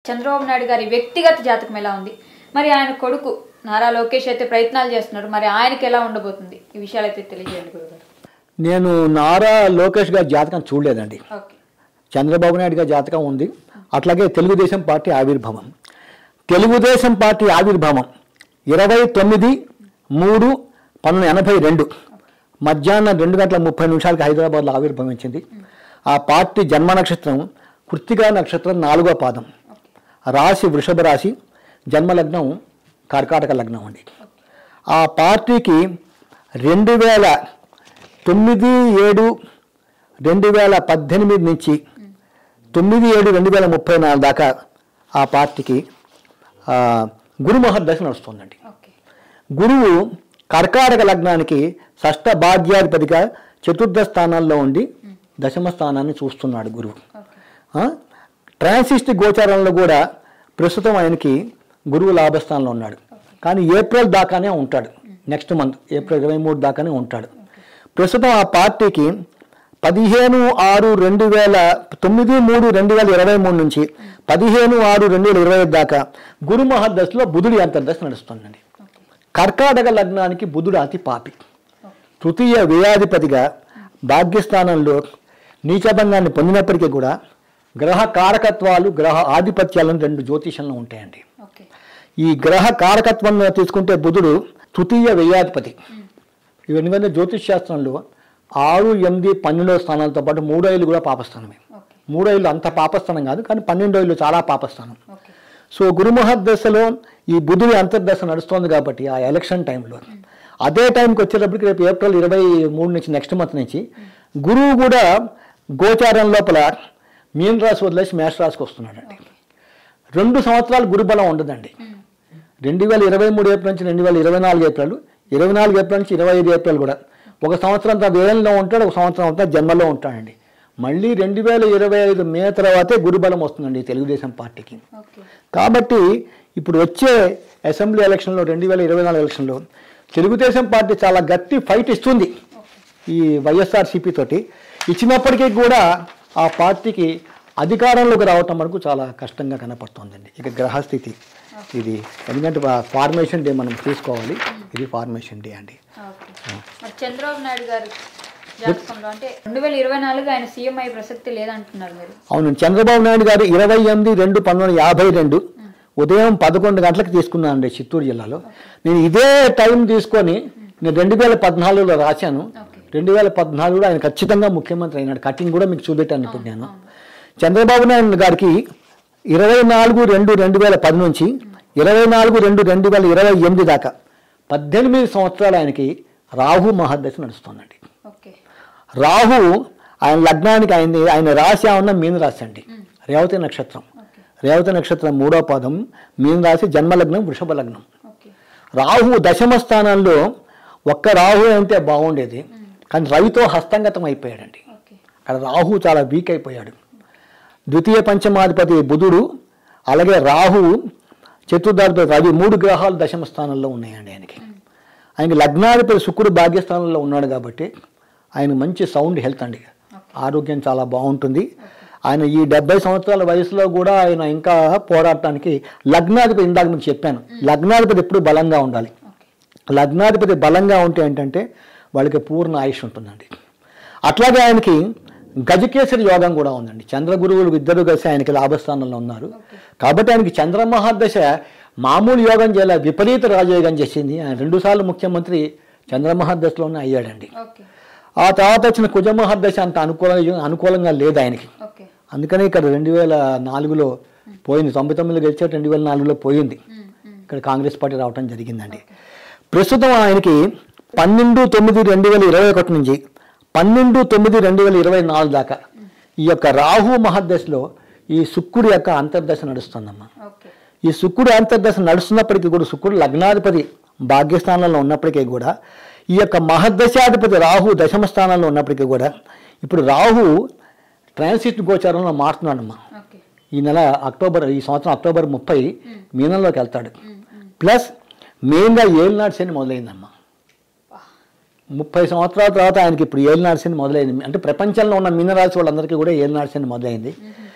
చంద్రబాబు నాయుడు గారి వ్యక్తిగత జాతకం ఎలా ఉంది మరి ఆయన కొడుకు నారా లోకేష్ అయితే ప్రయత్నాలు చేస్తున్నారు మరి ఆయనకి ఎలా ఉండబోతుంది ఈ విషయాలు అయితే తెలియజేయండి గురుగారు నేను నారా లోకేష్ గారి జాతకం చూడలేదండి ఓకే చంద్రబాబు నాయుడు గారి జాతకం ఉంది అట్లాగే తెలుగుదేశం పార్టీ ఆవిర్భావం తెలుగుదేశం పార్టీ ఆవిర్భావం ఇరవై తొమ్మిది మూడు పంతొమ్మిది ఎనభై రెండు మధ్యాహ్నం రెండు గంటల ముప్పై నిమిషాలకి హైదరాబాద్లో ఆవిర్భవించింది ఆ పార్టీ జన్మ నక్షత్రం కృత్తిగా నక్షత్రం నాలుగో పాదం రాశి వృషభ రాశి జన్మలగ్నం కర్కాటక లగ్నం అండి ఆ పార్టీకి రెండు వేల తొమ్మిది ఏడు రెండు వేల పద్దెనిమిది నుంచి తొమ్మిది ఏడు రెండు వేల ముప్పై నాలుగు దాకా ఆ పార్టీకి ఆ, గురు మహర్దశ నడుస్తుందండి ఓకే గురువు కర్కాటక లగ్నానికి షష్ఠ భాగ్యాధిపతిగా చతుర్థ స్థానాల్లో ఉండి దశమ స్థానాన్ని చూస్తున్నాడు గురువు ఓకే ఆ? ట్రాన్సిస్ట్ గోచారంలో కూడా ప్రస్తుతం ఆయనకి గురువు లాభస్థానంలో ఉన్నాడు కానీ ఏప్రిల్ దాకానే ఉంటాడు నెక్స్ట్ మంత్ ఏప్రిల్ ఇరవై మూడు దాకానే ఉంటాడు ప్రస్తుతం ఆ పార్టీకి పదిహేను ఆరు రెండు వేల తొమ్మిది మూడు రెండు వేల ఇరవై మూడు నుంచి పదిహేను ఆరు రెండు వేల ఇరవై ఐదు దాకా గురు మహర్దశలో బుధుడి అంతర్దశ నడుస్తుందండి ఓకే కర్కాటక లగ్నానికి బుధుడు అతి పాపి తృతీయ వ్యయాధిపతిగా భాగ్యస్థానంలో నీచభంగాన్ని పొందినప్పటికీ కూడా గ్రహ కారకత్వాలు గ్రహ ఆధిపత్యాలను రెండు జ్యోతిషంలో ఉంటాయండి ఓకే ఈ గ్రహ కారకత్వం తీసుకుంటే బుధుడు తృతీయ వ్యయాధిపతి ఇవన్నీ జ్యోతిష్ శాస్త్రంలో ఆరు ఎనిమిది పన్నెండవ స్థానాలతో పాటు మూడో ఇల్లు కూడా పాపస్థానమే ఓకే మూడో ఇల్లు అంత పాపస్థానం కాదు కానీ పన్నెండో ఇల్లు చాలా పాపస్థానం ఓకే సో గురుమహర్దశలో ఈ బుధుడి అంతర్దశ నడుస్తోంది కాబట్టి ఆ ఎలక్షన్ టైంలో అదే టైంకి వచ్చేటప్పటికి రేపు ఏప్రిల్ ఇరవై మూడు నుంచి నెక్స్ట్ మంత్ నుంచి గురువు కూడా గోచారం లోపల మీన రాశి వదిలేసి మేష రాశికి వస్తున్నాడండి రెండు సంవత్సరాలు గురుబలం ఉండదండి రెండు వేల ఇరవై మూడు ఏప్రిల్ నుంచి రెండు వేల ఇరవై నాలుగు ఏప్రిల్ ఇరవై నాలుగు ఏప్రిల్ నుంచి ఇరవై ఐదు ఏప్రిల్ కూడా ఒక సంవత్సరం తర్వాత ఏళ్ళలో ఉంటాడు ఒక సంవత్సరం అంతా జన్మలో ఉంటాడండి మళ్ళీ రెండు వేల ఇరవై ఐదు మే తర్వాతే గురుబలం వస్తుందండి తెలుగుదేశం పార్టీకి ఓకే కాబట్టి ఇప్పుడు వచ్చే అసెంబ్లీ ఎలక్షన్లో రెండు వేల ఇరవై నాలుగు ఎలక్షన్లో తెలుగుదేశం పార్టీ చాలా గట్టి ఫైట్ ఇస్తుంది ఈ వైఎస్ఆర్సీపీ తోటి ఇచ్చినప్పటికీ కూడా ఆ పార్టీకి అధికారంలోకి రావటం వరకు చాలా కష్టంగా కనపడుతుందండి ఇక గ్రహస్థితి ఇది ఎందుకంటే ఫార్మేషన్ డే మనం తీసుకోవాలి ఇది ఫార్మేషన్ డే అండి ఓకే మరి చంద్రబాబు నాయుడు గారు జాతకంలో అంటే రెండు వేల ఇరవై నాలుగు ఆయన సీఎం అయ్యే ప్రసక్తి లేదంటున్నారు మీరు అవును చంద్రబాబు నాయుడు గారు ఇరవై ఎనిమిది రెండు పంతొమ్మిది యాభై రెండు ఉదయం పదకొండు గంటలకు తీసుకున్నానండి చిత్తూరు జిల్లాలో నేను ఇదే టైం తీసుకొని నేను రెండు వేల పద్నాలుగులో రాశాను ఓకే రెండు వేల పద్నాలుగులో ఆయన ఖచ్చితంగా ముఖ్యమంత్రి అయినాడు కటింగ్ కూడా మీకు చూపెట్టాను ఇప్పుడు నేను చంద్రబాబు నాయుడు గారికి ఇరవై నాలుగు రెండు రెండు వేల పది నుంచి ఇరవై నాలుగు రెండు రెండు వేల ఇరవై ఎనిమిది దాకా పద్దెనిమిది సంవత్సరాలు ఆయనకి రాహు మహర్దశ నడుస్తుందండి ఓకే రాహు ఆయన లగ్నానికి ఆయన ఆయన రాశి ఉన్న మీన రాశి అండి రేవతి నక్షత్రం ఓకే రేవతి నక్షత్రం మూడో పాదం మీన రాశి జన్మలగ్నం వృషభ లగ్నం ఓకే రాహు దశమ స్థానంలో ఒక్క రాహు అంటే బాగుండేది కానీ రవితో హస్తంగతం అయిపోయాడండి ఓకే అక్కడ రాహు చాలా వీక్ అయిపోయాడు ద్వితీయ పంచమాధిపతి బుధుడు అలాగే రాహువు చతుర్థాధిపతి రవి మూడు గ్రహాలు దశమ స్థానంలో ఉన్నాయండి ఆయనకి ఆయనకి లగ్నాధిపతి శుక్రుడు భాగ్యస్థానంలో ఉన్నాడు కాబట్టి ఆయన మంచి సౌండ్ హెల్త్ అండి ఆరోగ్యం చాలా బాగుంటుంది ఆయన ఈ డెబ్బై సంవత్సరాల వయసులో కూడా ఆయన ఇంకా పోరాడటానికి లగ్నాధిపతి ఇందాక మీకు చెప్పాను లగ్నాధిపతి ఎప్పుడు బలంగా ఉండాలి ఓకే లగ్నాధిపతి బలంగా ఉంటే ఏంటంటే వాళ్ళకి పూర్ణ ఆయుష్ ఉంటుందండి అట్లాగే ఆయనకి గజకేసరి యోగం కూడా ఉందండి చంద్రగురువులు ఇద్దరు కలిసి ఆయనకి లాభస్థానంలో ఉన్నారు కాబట్టి ఆయనకి చంద్రమహాదశ మామూలు యోగం చేయాల విపరీత రాజయోగం చేసింది ఆయన రెండుసార్లు ముఖ్యమంత్రి చంద్రమహాదశలోనే అయ్యాడండి ఓకే ఆ తర్వాత వచ్చిన కుజమహాదశ అంత అనుకూల అనుకూలంగా లేదు ఆయనకి ఓకే అందుకనే ఇక్కడ రెండు వేల నాలుగులో పోయింది తొంభై తొమ్మిదిలో గెలిచారు రెండు వేల నాలుగులో పోయింది ఇక్కడ కాంగ్రెస్ పార్టీ రావడం జరిగిందండి ప్రస్తుతం ఆయనకి పన్నెండు తొమ్మిది రెండు వేల ఇరవై ఒకటి నుంచి పన్నెండు తొమ్మిది రెండు వేల ఇరవై నాలుగు దాకా ఈ యొక్క రాహు మహర్దశలో ఈ శుక్రుడి యొక్క అంతర్దశ నడుస్తుందమ్మా ఓకే ఈ శుక్రుడు అంతర్దశ నడుస్తున్నప్పటికీ కూడా శుక్రుడు లగ్నాధిపతి భాగ్యస్థానంలో ఉన్నప్పటికీ కూడా ఈ యొక్క మహర్దశాధిపతి రాహు దశమ స్థానంలో ఉన్నప్పటికీ కూడా ఇప్పుడు రాహు ట్రాన్సిట్ గోచారంలో మారుతున్నాడమ్మా ఓకే ఈ నెల అక్టోబర్ ఈ సంవత్సరం అక్టోబర్ ముప్పై మీనంలోకి వెళ్తాడు ప్లస్ మెయిన్గా ఏలినాడు శని మొదలైందమ్మా ముప్పై సంవత్సరాల తర్వాత ఆయనకి ఇప్పుడు ఏలినాడు శని మొదలైంది అంటే ప్రపంచంలో ఉన్న మీనరాశి వాళ్ళందరికీ కూడా ఏలినాడు శని మొదలైంది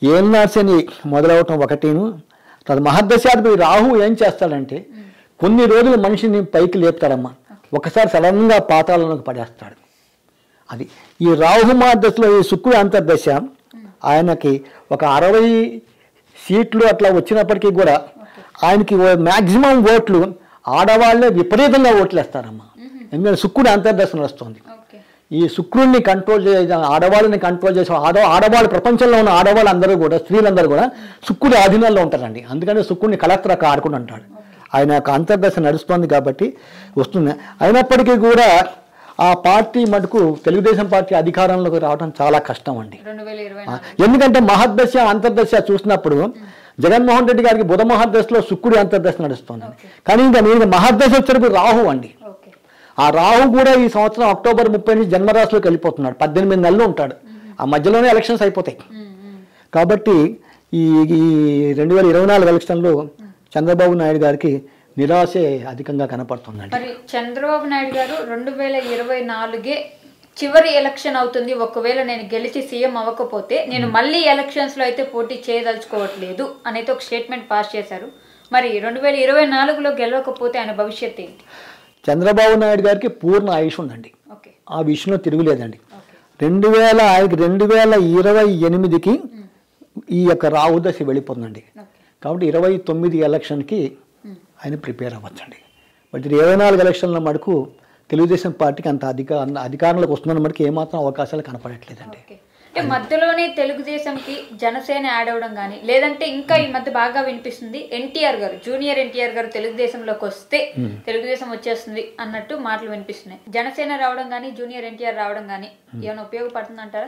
ఏఎన్ఆర్సీని మొదలవటం ఒకటిను తర్వాత మహర్దశాధిపతి రాహు ఏం చేస్తాడంటే కొన్ని రోజులు మనిషిని పైకి లేపుతాడమ్మా ఒకసారి సడన్గా పాతాళంలోకి పడేస్తాడు అది ఈ రాహు మహర్దశలో ఈ శుక్రుడు అంతర్దశ ఆయనకి ఒక అరవై సీట్లు అట్లా వచ్చినప్పటికీ కూడా ఆయనకి మ్యాక్సిమం ఓట్లు ఆడవాళ్ళే విపరీతంగా ఓట్లు వేస్తారమ్మా ఎందుకంటే శుక్రుడు అంతర్దశ నడుస్తుంది ఓకే ఈ శుక్రుడిని కంట్రోల్ చేయ ఆడవాళ్ళని కంట్రోల్ చేసే ఆడ ఆడవాళ్ళు ప్రపంచంలో ఉన్న ఆడవాళ్ళు అందరూ కూడా స్త్రీలందరూ కూడా శుక్రుడి ఆధీనంలో ఉంటారండి అందుకని శుక్రుడిని కలెక్టర్ ఆడుకుని అంటాడు ఆయన యొక్క అంతర్దశ నడుస్తోంది కాబట్టి వస్తుంది అయినప్పటికీ కూడా ఆ పార్టీ మటుకు తెలుగుదేశం పార్టీ అధికారంలోకి రావడం చాలా కష్టం అండి రెండు వేల ఇరవై ఆ, ఎందుకంటే మహర్దశ అంతర్దశ చూసినప్పుడు జగన్మోహన్ రెడ్డి గారికి బుధ మహర్దశలో శుక్రుడి అంతర్దశ నడుస్తుంది కానీ ఇంకా మీరు మహర్దశ వచ్చేటప్పుడు రాహు అండి ఓకే ఆ రాహు కూడా ఈ సంవత్సరం అక్టోబర్ ముప్పై నుంచి జన్మరాశిలోకి వెళ్ళిపోతున్నాడు పద్దెనిమిది నెలలు ఉంటాడు ఆ మధ్యలోనే ఎలక్షన్స్ అయిపోతాయి కాబట్టి ఈ ఈ రెండు వేల ఇరవై నాలుగు ఎలక్షన్లో చంద్రబాబు నాయుడు గారికి నిరాశే అధికంగా కనపడుతుందండి మరి చంద్రబాబు నాయుడు గారు రెండు వేల ఇరవై నాలుగే చివరి ఎలక్షన్ అవుతుంది ఒకవేళ నేను గెలిచి సీఎం అవ్వకపోతే నేను మళ్ళీ ఎలక్షన్స్ లో అయితే పోటీ చేయదలుచుకోవట్లేదు అనేది ఒక స్టేట్మెంట్ పాస్ చేశారు మరి రెండు వేల ఇరవై నాలుగులో గెలవకపోతే ఆయన భవిష్యత్ ఏంటి చంద్రబాబు నాయుడు గారికి పూర్ణ ఆయుష్ ఉందండి ఓకే ఆ విషయంలో తిరుగులేదండి ఓకే రెండు వేల ఆయనకి రెండు వేల ఇరవై ఎనిమిదికి ఈ యొక్క రాహు దశ వెళ్ళిపోతుందండి ఓకే కాబట్టి ఇరవై తొమ్మిది ఎలక్షన్కి ఆయన ప్రిపేర్ అవ్వచ్చండి బట్ ఇది ఇరవై నాలుగు ఎలక్షన్ల మటుకు తెలుగుదేశం పార్టీకి అంత అధిక అధికారంలోకి వస్తున్న మటుకు ఏమాత్రం అవకాశాలు కనపడట్లేదండి ఓకే అంటే మధ్యలోనే తెలుగుదేశంకి జనసేన యాడ్ అవ్వడం కానీ లేదంటే ఇంకా ఈ మధ్య బాగా వినిపిస్తుంది ఎన్టీఆర్ గారు జూనియర్ ఎన్టీఆర్ గారు తెలుగుదేశంలోకి వస్తే తెలుగుదేశం వచ్చేస్తుంది అన్నట్టు మాటలు వినిపిస్తున్నాయి జనసేన రావడం కానీ జూనియర్ ఎన్టీఆర్ రావడం కానీ ఏమైనా ఉపయోగపడుతుంది అంటారా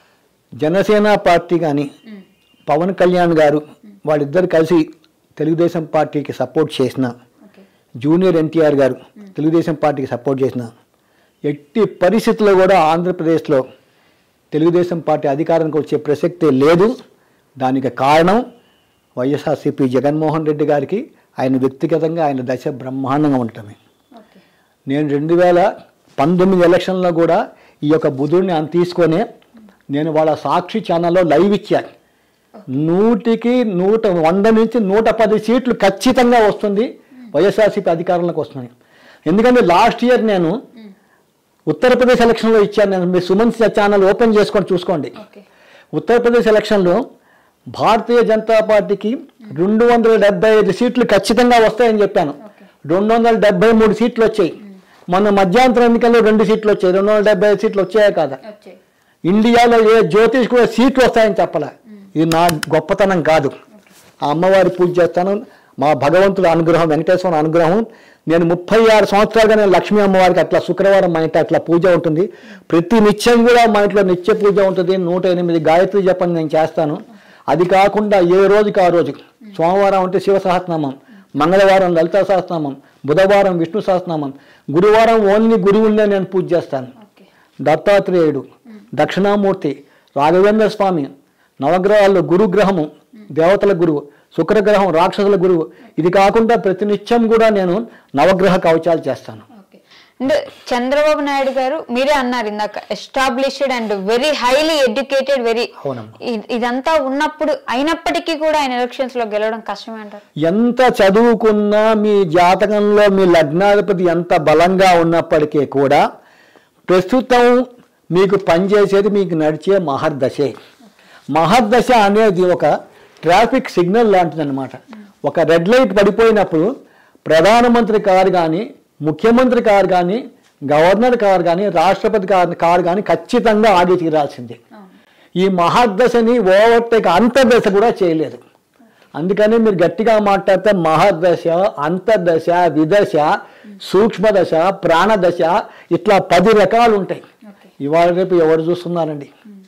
జనసేన పార్టీ కానీ పవన్ కళ్యాణ్ గారు వాళ్ళిద్దరు కలిసి తెలుగుదేశం పార్టీకి సపోర్ట్ చేసిన ఓకే జూనియర్ ఎన్టీఆర్ గారు తెలుగుదేశం పార్టీకి సపోర్ట్ చేసిన ఎట్టి పరిస్థితుల్లో కూడా ఆంధ్రప్రదేశ్లో తెలుగుదేశం పార్టీ అధికారానికి వచ్చే ప్రసక్తే లేదు దానికి కారణం వైఎస్ఆర్సీపీ జగన్మోహన్ రెడ్డి గారికి ఆయన వ్యక్తిగతంగా ఆయన దశ బ్రహ్మాండంగా ఉండటమే ఓకే నేను రెండు వేల పంతొమ్మిది ఎలక్షన్లో కూడా ఈ యొక్క బుధుడిని అని తీసుకొనే నేను వాళ్ళ సాక్షి ఛానల్లో లైవ్ ఇచ్చాను నూటికి నూట వంద నుంచి నూట పది సీట్లు ఖచ్చితంగా వస్తుంది వైఎస్ఆర్సీపీ అధికారంలోకి వస్తుంది ఎందుకంటే లాస్ట్ ఇయర్ నేను ఉత్తరప్రదేశ్ ఎలక్షన్లో ఇచ్చాను నేను మీ సుమన్ ఛానల్ ఓపెన్ చేసుకొని చూసుకోండి ఓకే ఉత్తరప్రదేశ్ ఎలక్షన్లో భారతీయ జనతా పార్టీకి రెండు వందల డెబ్బై ఐదు సీట్లు ఖచ్చితంగా వస్తాయని చెప్పాను ఓకే రెండు వందల డెబ్బై మూడు సీట్లు వచ్చాయి మొన్న మధ్యాంతర ఎన్నికల్లో రెండు సీట్లు వచ్చాయి రెండు వందల డెబ్బై ఐదు సీట్లు వచ్చాయా కాదా వచ్చాయి ఇండియాలో ఏ జ్యోతిష్ కూడా సీట్లు వస్తాయని చెప్పలే ఇది నా గొప్పతనం కాదు ఆ అమ్మవారి పూజ చేస్తాను మా భగవంతుడు అనుగ్రహం వెంకటేశ్వర అనుగ్రహం నేను ముప్పై ఆరు సంవత్సరాలుగా నేను లక్ష్మీ అమ్మవారికి అట్లా శుక్రవారం మా ఇంట్లో అట్లా పూజ ఉంటుంది ప్రతి నిత్యం కూడా మా ఇంట్లో నిత్య పూజ ఉంటుంది నూట ఎనిమిది గాయత్రి జపం నేను చేస్తాను అది కాకుండా ఏ రోజుకి ఆ రోజు సోమవారం అంటే శివ సహస్రనామం మంగళవారం లలితా సహస్రనామం బుధవారం విష్ణు సహస్రనామం గురువారం ఓన్లీ గురువులనే నేను పూజ చేస్తాను ఓకే దత్తాత్రేయుడు దక్షిణామూర్తి రాఘవేంద్ర స్వామి నవగ్రహాల్లో గురుగ్రహము దేవతల గురువు శుక్రగ్రహం రాక్షసుల గురువు ఇది కాకుండా ప్రతినిత్యం కూడా నేను నవగ్రహ కవచాలు చేస్తాను ఓకే అండ్ చంద్రబాబు నాయుడు గారు మీరే అన్నారు ఇందాక established and very highly educated very అవునమ్మా ఇదంతా ఉన్నప్పుడు అయినప్పటికీ కూడా ఆయన ఎలక్షన్స్ లో గెలవడం కష్టమే అంటారు ఎంత చదువుకున్నా మీ జాతకంలో మీ లగ్నాధిపతి ఎంత బలంగా ఉన్నప్పటికీ కూడా ప్రస్తుతం మీకు పనిచేసేది మీకు నడిచే మహర్దశే మహర్దశ అనేది ఒక ట్రాఫిక్ సిగ్నల్ లాంటిదన్నమాట ఒక రెడ్ లైట్ పడిపోయినప్పుడు ప్రధానమంత్రి కారు కానీ ముఖ్యమంత్రి కారు కానీ గవర్నర్ కారు కానీ రాష్ట్రపతి కారు కారు కానీ ఖచ్చితంగా ఆడి తీరాల్సిందే అవును ఈ మహర్దశని ఓవర్టేక్ అంతర్దశ కూడా చేయలేదు అందుకని మీరు గట్టిగా మాట్లాడితే మహర్దశ అంతర్దశ విదశ సూక్ష్మదశ ప్రాణదశ ఇట్లా పది రకాలు ఉంటాయి ఓకే ఇవాళ రేపు ఎవరు చూస్తున్నారండి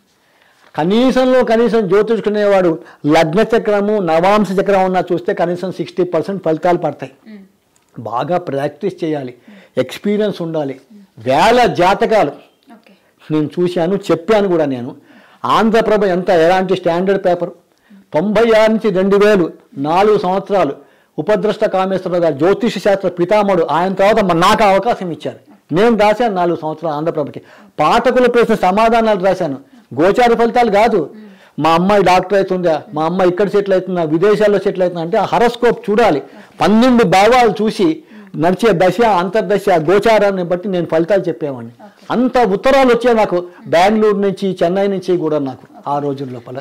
కనీసంలో కనీసం జ్యోతిష్కునేవాడు లగ్న చక్రము నవాంశ చక్రం ఉన్నా చూస్తే కనీసం సిక్స్టీ పర్సెంట్ ఫలితాలు పడతాయి ఉమ్. బాగా ప్రాక్టీస్ చేయాలి ఎక్స్పీరియన్స్ ఉండాలి వేల జాతకాలు ఓకే నేను చూశాను చెప్పాను కూడా నేను ఆంధ్రప్రభ ఎంత ఎలాంటి స్టాండర్డ్ పేపర్ తొంభై ఆరు నుంచి రెండు వేలు నాలుగు సంవత్సరాలు ఉపద్రష్ట కామేశ్వరరావు గారు జ్యోతిష శాస్త్ర పితామహుడు ఆయన తర్వాత మ- నాకు అవకాశం ఇచ్చారు నేను రాశాను నాలుగు సంవత్సరాలు ఆంధ్రప్రభకి పాఠకుల ప్రశ్న సమాధానాలు రాశాను గోచార ఫలితాలు కాదు మా అమ్మాయి డాక్టర్ అవుతుందా మా అమ్మాయి ఇక్కడ సెటిల్ అవుతుందా విదేశాల్లో సెటిల్ అవుతుందా అంటే ఆ హరస్కోప్ చూడాలి పన్నెండు భావాలు చూసి నడిచే దశ అంతర్దశ గోచారాన్ని బట్టి నేను ఫలితాలు చెప్పేవాడిని అంత ఉత్తరాలు వచ్చాయి నాకు బెంగళూరు నుంచి చెన్నై నుంచి కూడా నాకు ఆ రోజుల లోపల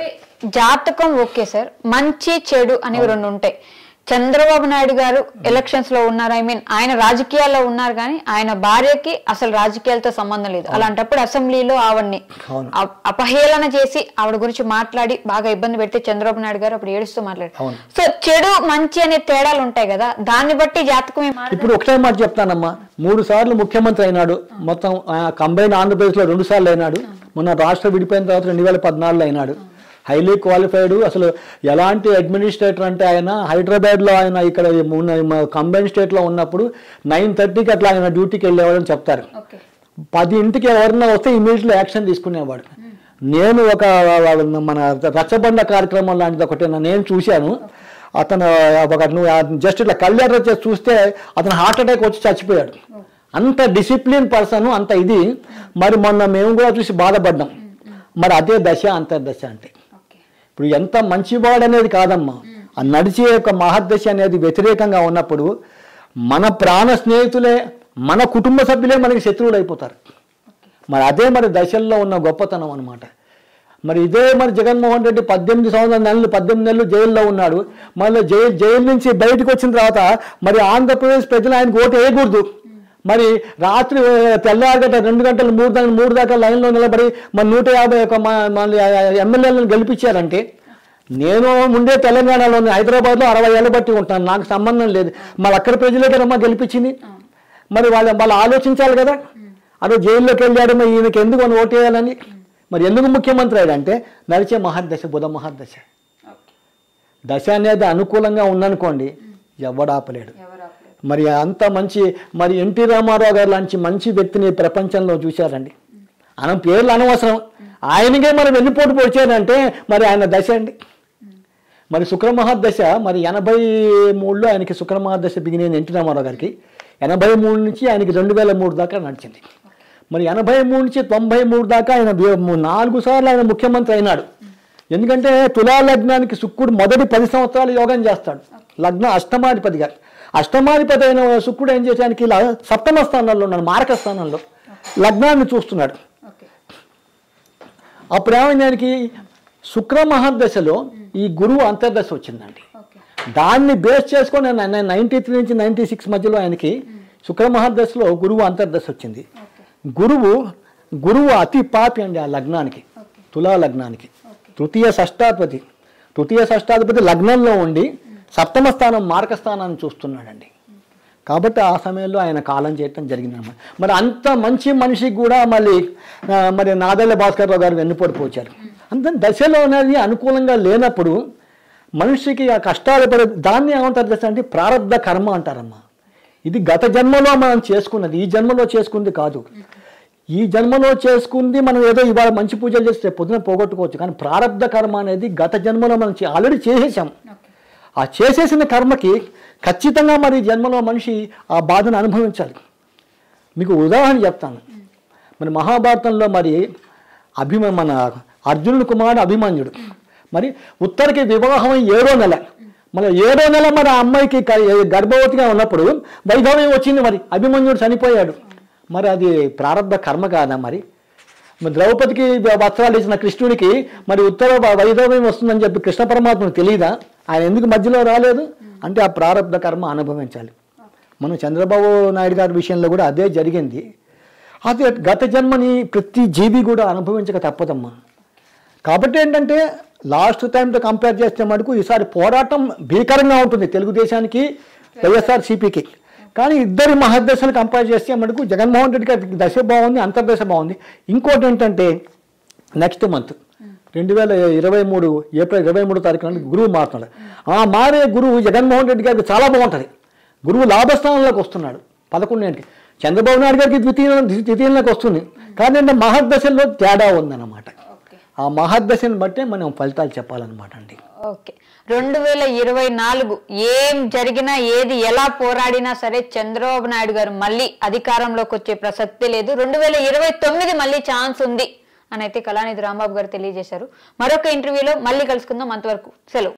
జాతకం ఓకే సార్ మంచి చెడు అనేవి రెండు ఉంటాయి చంద్రబాబు నాయుడు గారు ఎలక్షన్స్ లో ఉన్నారు ఐ మీన్ ఆయన రాజకీయాల్లో ఉన్నారు కానీ ఆయన భార్యకి అసలు రాజకీయాలతో సంబంధం లేదు అలాంటప్పుడు అసెంబ్లీలో ఆవిడ్ని అవును. అ- అపహేళన చేసి ఆవిడ గురించి మాట్లాడి బాగా ఇబ్బంది పెడితే చంద్రబాబు నాయుడు గారు అప్పుడు ఏడుస్తూ మాట్లాడారు అవును. సో చెడు మంచి అనే తేడాలు ఉంటాయి కదా దాన్ని బట్టి జాతకం ఏం మారదు. ఇప్పుడు ఒకటే మాట చెప్తానమ్మా మూడు సార్లు ముఖ్యమంత్రి అయినాడు మొత్తం కంబైన్ ఆంధ్రప్రదేశ్లో రెండు సార్లు అయినాడు మొన్న రాష్ట్ర విడిపోయిన తర్వాత రెండు వేల పద్నాలుగులో అయినాడు హైలీ క్వాలిఫైడ్ అసలు ఎలాంటి అడ్మినిస్ట్రేటర్ అంటే ఆయన హైదరాబాద్లో ఆయన ఇక్కడ ఉన్న కంబైన్ స్టేట్లో ఉన్నప్పుడు నైన్ థర్టీకి అట్లా ఆయన డ్యూటీకి వెళ్ళేవాడని చెప్తారు ఓకే పది ఇంటికి ఎవరన్నా వస్తే ఇమీడియట్లీ యాక్షన్ తీసుకునేవాడు నేను ఒక మన రచ్చబండ కార్యక్రమం లాంటిది ఒకటి నేను చూశాను అతను ఒక జస్ట్ ఇట్లా కళ్ళెర్ర చేసి చూస్తే అతను హార్ట్ అటాక్ వచ్చి చచ్చిపోయాడు అంత డిసిప్లిన్ పర్సన్ అంత ఇది మరి మొన్న మేము కూడా చూసి బాధపడ్డాం మరి అదే దశ అంతర్దశ అంటే ఓకే ఇప్పుడు ఎంత మంచివాడు అనేది కాదమ్మా ఆ నడిచే యొక్క మహద్దశ అనేది వ్యతిరేకంగా ఉన్నప్పుడు మన ప్రాణ స్నేహితులే మన కుటుంబ సభ్యులే మనకి శత్రువులు అయిపోతారు మరి అదే మరి దశల్లో ఉన్న గొప్పతనం అన్నమాట మరి ఇదే మరి జగన్మోహన్ రెడ్డి పద్దెనిమిది సంవత్సరాల నెలలు పద్దెనిమిది నెలలు జైల్లో ఉన్నాడు మళ్ళీ జైలు జైలు నుంచి బయటకు వచ్చిన తర్వాత మరి ఆంధ్రప్రదేశ్ ప్రజలు ఆయనకు ఓటు వేయకూడదు మరి రాత్రి తెల్లారగట రెండు గంటలు మూడు దాకా మూడు దాకా లైన్లో నిలబడి మరి నూట యాభై ఒక మళ్ళీ ఎమ్మెల్యేలను గెలిపించారంటే నేను ముందే తెలంగాణలోని హైదరాబాద్లో అరవై ఏళ్ళ బట్టి ఉంటాను నాకు సంబంధం లేదు మరి అక్కడ ప్రజలే కదమ్మా గెలిపించింది మరి వాళ్ళు వాళ్ళు ఆలోచించాలి కదా అదే జైల్లోకి వెళ్ళాడు మరి ఈయనకి ఎందుకు అని ఓటు వేయాలని మరి ఎందుకు ముఖ్యమంత్రి అయ్యాడంటే నడిచే మహర్దశ బుధ మహర్దశ ఓకే దశ అనేది అనుకూలంగా ఉందనుకోండి ఎవడాపలేడు ఎవరు ఆపలేరు. మరి అంత మంచి మరి ఎన్టీ రామారావు గారు లాంటి మంచి వ్యక్తిని ప్రపంచంలో చూశారండి ఆయన పేర్లు అనవసరం ఆయనకే మనం వెన్నుపోటు పొడిచాడంటే మరి ఆయన దశ అండి మరి శుక్రమహాదశ మరి ఎనభై మూడులో ఆయనకి శుక్రమహాదశ బిగిన ఎన్టీ రామారావు గారికి ఎనభై మూడు నుంచి ఆయనకి రెండు వేల మూడు దాకా నడిచింది మరి ఎనభై మూడు నుంచి తొంభై మూడు దాకా ఆయన వే- నాలుగు సార్లు ఆయన ముఖ్యమంత్రి అయినాడు ఎందుకంటే తులా లగ్నానికి శుక్రుడు మొదటి పది సంవత్సరాలు యోగం చేస్తాడు లగ్న అష్టమాధిపతిగా అష్టమాధిపతి అయిన శుక్రుడు ఏం చేసానికి ఇలా సప్తమ స్థానంలో ఉన్నాడు మారక స్థానంలో లగ్నాన్ని చూస్తున్నాడు ఓకే అప్పుడు ఏమైంది ఆయనకి శుక్ర మహాదశలో ఈ గురువు అంతర్దశ వచ్చిందండి ఓకే దాన్ని బేస్ చేసుకొని నేను నైంటీ త్రీ నుంచి నైంటీ సిక్స్ మధ్యలో ఆయనకి శుక్ర మహాదశలో గురువు అంతర్దశ వచ్చింది ఓకే గురువు గురువు అతి పాపి అండి ఆ లగ్నానికి ఓకే తులా లగ్నానికి ఓకే తృతీయ షష్టాధిపతి తృతీయ షష్టాధిపతి లగ్నంలో ఉండి సప్తమ స్థానం మార్క స్థానాన్ని చూస్తున్నాడండి కాబట్టి ఆ సమయంలో ఆయన కాలం చేయటం జరిగిందన్నమాట మరి అంత మంచి మనిషికి కూడా మళ్ళీ ఆ, మరి నాదెల్ల భాస్కర్రావు గారు వెన్నుపోటు పోచారు అంత దశలో అనేది అనుకూలంగా లేనప్పుడు మనిషికి ఆ కష్టాలు పడే దాన్ని ఏమంటారు దశ అంటే ప్రారంధ కర్మ అంటారమ్మా ఇది గత జన్మలో మనం చేసుకున్నది ఈ జన్మలో చేసుకుంది కాదు ఈ జన్మలో చేసుకుంది మనం ఏదో ఇవాళ మంచి పూజలు చేస్తే పొద్దున పోగొట్టుకోవచ్చు కానీ ప్రారంధ కర్మ అనేది గత జన్మలో మనం ఆల్రెడీ చేసేసాం ఓకే ఆ చేసేసిన కర్మకి ఖచ్చితంగా మరి ఈ జన్మలో మనిషి ఆ బాధను అనుభవించాలి మీకు ఉదాహరణ చెప్తాను మరి మహాభారతంలో మరి అభిమ మన అర్జునుడు కుమారుడు అభిమన్యుడు మరి ఉత్తరకి వివాహం ఏడో నెల మరి ఏడో నెల మరి ఆ అమ్మాయికి క- గర్భవతిగా ఉన్నప్పుడు వైభవం వచ్చింది మరి అభిమన్యుడు చనిపోయాడు మరి అది ప్రారంభ కర్మ కాదా మరి మరి ద్రౌపదికి వస్త్రాలు ఇచ్చిన కృష్ణుడికి మరి ఉత్తర వైభవం వస్తుందని చెప్పి కృష్ణ పరమాత్మకు తెలియదా ఆయన ఎందుకు మధ్యలో రాలేదు అంటే ఆ ప్రారంభ కర్మ అనుభవించాలి మన చంద్రబాబు నాయుడు గారి విషయంలో కూడా అదే జరిగింది అదే గత జన్మని ప్రతి జీవి కూడా అనుభవించక తప్పదమ్మా కాబట్టి ఏంటంటే లాస్ట్ టైంతో కంపేర్ చేస్తే మటుకు ఈసారి పోరాటం భీకరంగా ఉంటుంది తెలుగుదేశానికి వైఎస్ఆర్ సిపికి కానీ ఇద్దరి మహదశలు కంపేర్ చేస్తే మటుకు జగన్మోహన్ రెడ్డి గారి దశ బాగుంది అంతర్దశ బాగుంది ఇంకోటి ఏంటంటే నెక్స్ట్ మంత్ రెండు వేల ఇరవై మూడు ఏప్రిల్ ఇరవై మూడు తారీఖు నాడు గురువు మారుతున్నాడు ఆ మారే గురువు జగన్మోహన్ రెడ్డి గారికి చాలా బాగుంటుంది గురువు లాభస్థానంలోకి వస్తున్నాడు పదకొండేంటికి చంద్రబాబు నాయుడు గారికి ద్వితీయ ద్వితీయంలోకి వస్తుంది కానీ అంటే మహర్దశలో తేడా ఉందన్నమాట ఓకే ఆ మహర్దశని బట్టే మనం ఫలితాలు చెప్పాలన్నమాట అండి ఓకే రెండు వేల ఇరవై నాలుగు ఏం జరిగినా ఏది ఎలా పోరాడినా సరే చంద్రబాబు నాయుడు గారు మళ్ళీ అధికారంలోకి వచ్చే ప్రసక్తి లేదు రెండు వేల ఇరవై తొమ్మిది మళ్ళీ ఛాన్స్ ఉంది అని అయితే కళానిధి రాంబాబు గారు తెలియజేశారు మరొక ఇంటర్వ్యూలో మళ్ళీ కలుసుకుందాం అంతవరకు సెలవు